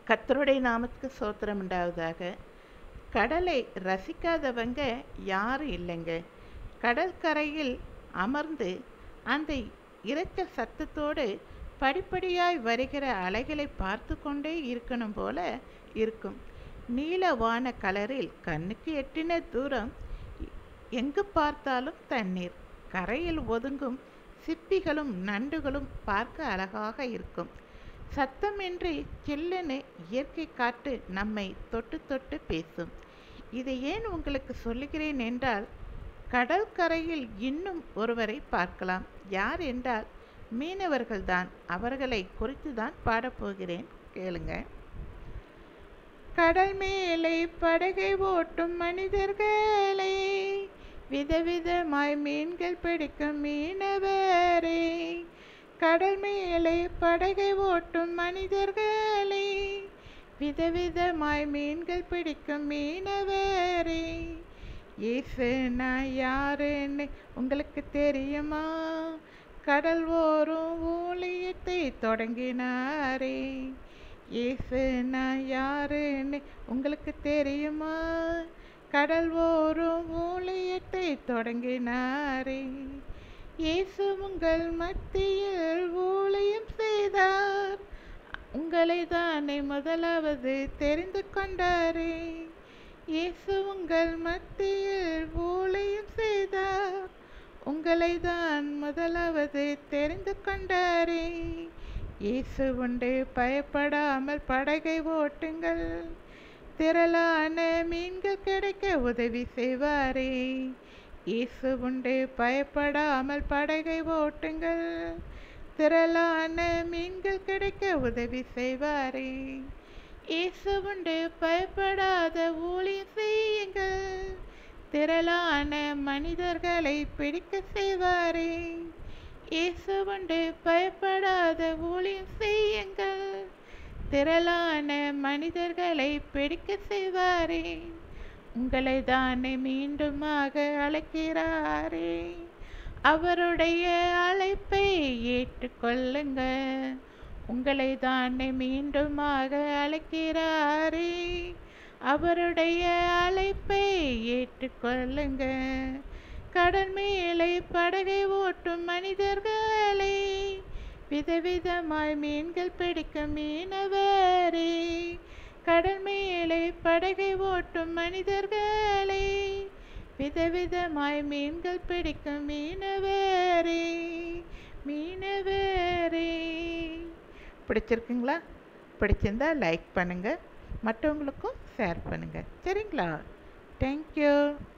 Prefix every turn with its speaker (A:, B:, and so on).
A: கர்த்தருடைய நாமத்துக்கு சோத்திரம் உண்டாவதாக கடலை ரசிக்காதவங்க யாரும் இல்லைங்க கடற்கரையில் அமர்ந்து அந்த இரைச்சல் சத்தத்தோடு படிப்படியாய் வருகிற அலைகளை பார்த்து கொண்டே இருக்கணும் போல இருக்கும் நீலவான கலரில் கண்ணுக்கு எட்டின தூரம் எங்கு பார்த்தாலும் தண்ணீர் கரையில் ஒதுங்கும் சிப்பிகளும் நண்டுகளும் பார்க்க அழகாக இருக்கும் சத்தமின்றி சில்லுன்னு இயற்கை காற்று நம்மை தொட்டு தொட்டு பேசும் இதை ஏன் உங்களுக்கு சொல்லுகிறேன் என்றால் கடற்கரையில் இன்னும் ஒருவரை பார்க்கலாம் யார் என்றால் மீனவர்கள்தான் அவர்களை குறித்து தான் பாடப்போகிறேன் கேளுங்க கடல் மேலே படகை ஓட்டும் மனிதர்களே விதவிதமாய் மீன்கள் பிடிக்கும் மீனவரே கடல் மேலே படகை ஓட்டும் மனிதர்களே விதவிதமாய் மீன்கள் பிடிக்கும் மீனவரே இயேசு நான் யாருன்னு உங்களுக்கு தெரியுமா கடல் ஓரும் ஊழியத்தை தொடங்கினாரே இயேசு நான் யாருன்னு உங்களுக்கு தெரியுமா கடல் ஓரும் ஊழியத்தை தொடங்கினாரே இயேசு உங்கள் மத்தியில் ஊழியம் செய்தார் உங்களை தானே முதலாவது தெரிந்து கொண்டாரே இயேசு உங்கள் மத்தியில் ஊழியம் செய்தார் உங்களை தான் முதலாவது தெரிந்து கொண்டாரே இயேசு உண்டு பயப்படாமல் படகை ஓட்டுங்கள் திரளான மீன்கள் கிடைக்க உதவி செய்வாரே இயேசு உண்டு பயப்படாமல் படகை ஓட்டுங்கள் திரளான மீன்கள் கிடைக்க உதவி செய்வாரே இயேசு உண்டு பயப்படாத ஊழியம் செய்யுங்கள் திரளான மனிதர்களை பிடிக்க செய்வாரே இயேசு உண்டு பயப்படாத ஊழியம் செய்யுங்கள் திரளான மனிதர்களை பிடிக்க செய்வாரே உங்களை தானே மீண்டுமாக அழைக்கிறாரே அவருடைய அழைப்பை ஏற்றுக்கொள்ளுங்க உங்களை தானே மீண்டுமாக அழைக்கிறாரே அவருடைய அழைப்பை ஏற்றுக்கொள்ளுங்க கடல் மேலே படகை ஓட்டும் மனிதர்களே விதவிதமாய் மீன்கள் பிடிக்கும் மீனவரே கடல் மேலே படகை ஓட்டும் மனிதர்களே விதவிதமாய் மீன்கள் பிடிக்கும் மீனவரே மீனவரே பிடிச்சிருக்குங்களா பிடிச்சிருந்தா லைக் பண்ணுங்கள் மற்றவங்களுக்கும் ஷேர் பண்ணுங்கள் சரிங்களா தேங்க்யூ